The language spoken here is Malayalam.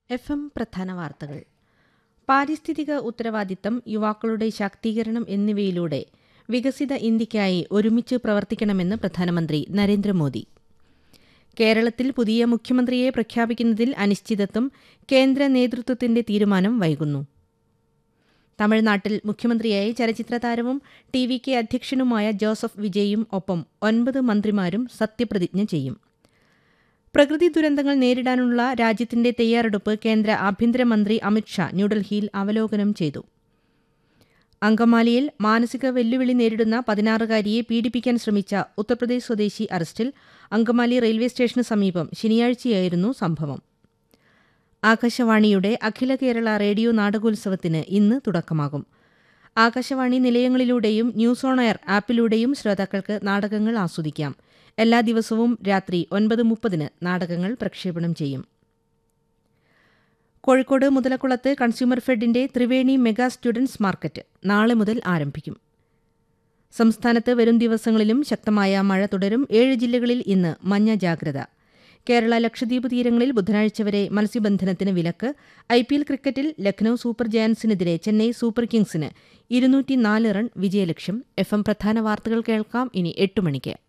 എഫ് എം പ്രധാന വാർത്തകൾ പാരിസ്ഥിതിക ഉത്തരവാദിത്തം യുവാക്കളുടെ ശാക്തീകരണം എന്നിവയിലൂടെ വികസിത ഇന്ത്യയ്ക്കായി ഒരുമിച്ച് പ്രവർത്തിക്കണമെന്ന് പ്രധാനമന്ത്രി നരേന്ദ്രമോദി കേരളത്തിൽ പുതിയ മുഖ്യമന്ത്രിയെ പ്രഖ്യാപിക്കുന്നതിൽ അനിശ്ചിതത്വം കേന്ദ്ര നേതൃത്വത്തിന്റെ തീരുമാനം വൈകുന്നു തമിഴ്നാട്ടിൽ മുഖ്യമന്ത്രിയായി ചലച്ചിത്ര താരവും ടി വി കെ അധ്യക്ഷനുമായ ജോസഫ് വിജയും ഒപ്പം ഒൻപത് മന്ത്രിമാരും സത്യപ്രതിജ്ഞ ചെയ്യും പ്രകൃതി ദുരന്തങ്ങൾ നേരിടാനുള്ള രാജ്യത്തിന്റെ തയ്യാറെടുപ്പ് കേന്ദ്ര ആഭ്യന്തരമന്ത്രി അമിത്ഷാ ന്യൂഡൽഹിയിൽ അവലോകനം ചെയ്തു അങ്കമാലിയിൽ മാനസിക വെല്ലുവിളി നേരിടുന്ന പതിനാറുകാരിയെ പീഡിപ്പിക്കാൻ ശ്രമിച്ച ഉത്തർപ്രദേശ് സ്വദേശി അറസ്റ്റിൽ അങ്കമാലി റെയിൽവേ സ്റ്റേഷന് സമീപം ശനിയാഴ്ചയായിരുന്നു സംഭവം ആകാശവാണിയുടെ അഖില കേരള റേഡിയോ നാടകോത്സവത്തിന് ഇന്ന് തുടക്കമാകും ആകാശവാണി നിലയങ്ങളിലൂടെയും ന്യൂസ് ഓൺ എയർ ആപ്പിലൂടെയും ശ്രോതാക്കൾക്ക് നാടകങ്ങൾ ആസ്വദിക്കാം എല്ലാ ദിവസവും രാത്രി ഒൻപത് മുപ്പതിന് നാടകങ്ങൾ പ്രക്ഷേപണം ചെയ്യും കോഴിക്കോട് മുതലക്കുളത്ത് കൺസ്യൂമർ ഫെഡിന്റെ ത്രിവേണി മെഗാ സ്റ്റുഡൻസ് മാർക്കറ്റ് നാളെ മുതൽ ആരംഭിക്കും സംസ്ഥാനത്ത് വരും ദിവസങ്ങളിലും ശക്തമായ മഴ തുടരും ഏഴ് ജില്ലകളിൽ ഇന്ന് മഞ്ഞ ജാഗ്രത കേരള ലക്ഷദ്വീപ് തീരങ്ങളിൽ ബുധനാഴ്ച വരെ മത്സ്യബന്ധനത്തിന് വിലക്ക് ഐ പി എൽ ക്രിക്കറ്റിൽ ലക്നൌ സൂപ്പർ ജയൻസിനെതിരെ ചെന്നൈ സൂപ്പർ കിങ്സിന് ഇരുന്നൂറ്റിനാല് റൺ വിജയലക്ഷ്യം എഫ് എം പ്രധാന വാർത്തകൾ കേൾക്കാം ഇനി എട്ട് മണിക്ക്